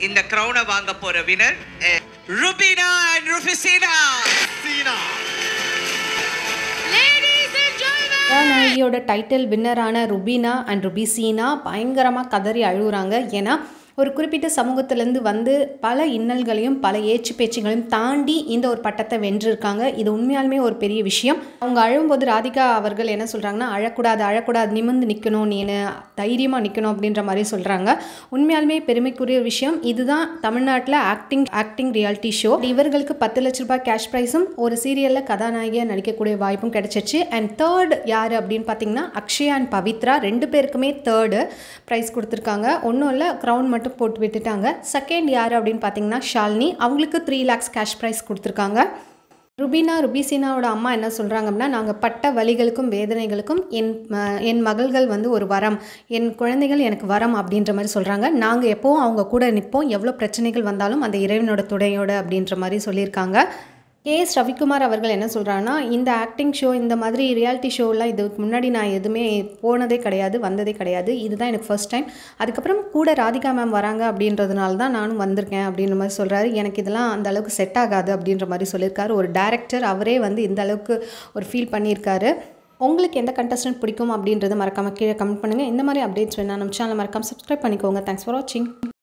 இந்த க்ரௌனை வாங்க போற வினர் ருபினா அண்ட் ருபிசினா கதாநாயகியோட டைட்டில் வின்னரான ருபீனா அண்ட் ருபிசீனா பயங்கரமாக கதறி அழுகுறாங்க ஏன்னா ஒரு குறிப்பிட்ட சமூகத்திலேருந்து வந்து பல இன்னல்களையும் பல ஏச்சு பேச்சுகளையும் தாண்டி இந்த ஒரு பட்டத்தை வென்றிருக்காங்க இது உண்மையாலுமே ஒரு பெரிய விஷயம் அவங்க அழும்போது ராதிகா அவர்கள் என்ன சொல்கிறாங்கன்னா அழக்கூடாது அழக்கூடாது நிமிர்ந்து நிற்கணும் நீ தைரியமாக நிற்கணும் அப்படின்ற மாதிரி சொல்கிறாங்க உண்மையாலுமே பெருமைக்குரிய விஷயம் இதுதான் தமிழ்நாட்டில் ஆக்டிங் ஆக்டிங் ரியாலிட்டி ஷோ இவர்களுக்கு பத்து லட்ச ரூபாய் கேஷ் ப்ரைஸும் ஒரு சீரியலில் கதாநாயகியாக நடிக்கக்கூடிய வாய்ப்பும் கிடைச்சிச்சு அண்ட் தேர்ட் யார் அப்படின்னு பார்த்தீங்கன்னா அக்ஷயா அண்ட் பவித்ரா ரெண்டு பேருக்குமே தேர்டு ப்ரைஸ் கொடுத்துருக்காங்க ஒன்றும் இல்லை க்ரௌன் மட்டும் போட்டு விட்டுட்டாங்க செகண்ட் யார் அப்படின்னு பார்த்தீங்கன்னா ஷாலினி அவங்களுக்கு த்ரீ லேக்ஸ் கேஷ் ப்ரைஸ் கொடுத்துருக்காங்க ருபீனா ருபிசீனாவோட அம்மா என்ன சொல்கிறாங்க அப்படின்னா நாங்கள் பட்ட வலிகளுக்கும் வேதனைகளுக்கும் என் ம- என் மகள்கள் வந்து ஒரு வரம் என் குழந்தைகள் எனக்கு வரம் அப்படின்ற மாதிரி சொல்கிறாங்க நாங்கள் எப்போவும் அவங்க கூட நிற்போம் எவ்வளோ பிரச்சனைகள் வந்தாலும் அந்த இறைவனோட துணையோட அப்படின்ற மாதிரி சொல்லியிருக்காங்க கே எஸ் ரவிக்குமார் அவர்கள் என்ன சொல்கிறாங்கன்னா இந்த ஆக்டிங் ஷோ இந்த மாதிரி ரியாலிட்டி ஷோலாம் இதுக்கு முன்னாடி நான் எதுவுமே போனதே கிடையாது வந்ததே கிடையாது இதுதான் எனக்கு ஃபர்ஸ்ட் டைம் அதுக்கப்புறம் கூட ராதிகா மேம் வராங்க அப்படின்றதுனால தான் நானும் வந்திருக்கேன் அப்படின்ற மாதிரி சொல்கிறாரு எனக்கு இதெல்லாம் அந்த அளவுக்கு செட் ஆகாது அப்படின்ற மாதிரி சொல்லியிருக்காரு ஒரு டேரக்டர் அவரே வந்து இந்த அளவுக்கு ஒரு ஃபீல் பண்ணியிருக்காரு உங்களுக்கு எந்த கண்டஸ்டன்ட் பிடிக்கும் அப்படின்றத மறக்காம கீழே கமெண்ட் பண்ணுங்கள் இந்த மாதிரி அப்டேட்ஸ் வேணா நம்ம சேனல் மறக்காம சப்ஸ்கிரைப் பண்ணிக்கோங்க தேங்க்ஸ் ஃபார் வாட்சிங்